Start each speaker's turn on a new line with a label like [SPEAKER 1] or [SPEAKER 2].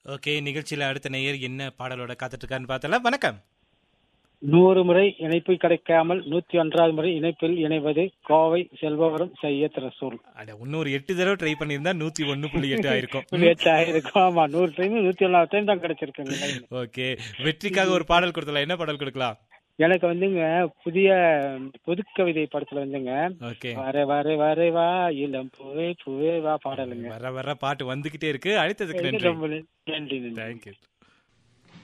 [SPEAKER 1] okay நிகழ்ச்சியில அடுத்த நேயர் என்ன பாடலோட காத்துட்டு இருக்காருன்னு பார்த்தலாம் வணக்கம்
[SPEAKER 2] நூறு முறை இணைப்பு கிடைக்காமல் நூத்தி ஒன்றாவது முறை இணைப்பில் இணைவது கோவை செல்வவரம் சையத் ரசூல்
[SPEAKER 1] அட இன்னொரு எட்டு தடவை ட்ரை பண்ணியிருந்தா நூத்தி ஒன்னு புள்ளி எட்டு ஆயிருக்கும்
[SPEAKER 2] இருக்கும் ஆமா நூறு டைம் நூத்தி ஒன்னாவது டைம் தான் கிடைச்சிருக்கு
[SPEAKER 1] ஓகே வெற்றிக்காக ஒரு பாடல் கொடுத்தலாம் என்ன பாடல் கொடுக்கலாம்
[SPEAKER 2] எனக்கு வந்துங்க புதிய புதுக்கவிதை படத்துல வந்துங்க
[SPEAKER 1] ஓகே
[SPEAKER 2] வர வர வர வா இளம் பூவே பூவே வா பாடலுங்க
[SPEAKER 1] வர வர பாட்டு வந்துகிட்டே இருக்கு அழைத்ததுக்கு நன்றி
[SPEAKER 2] ரொம்ப நன்றி நன்றி
[SPEAKER 1] தேங்க்யூ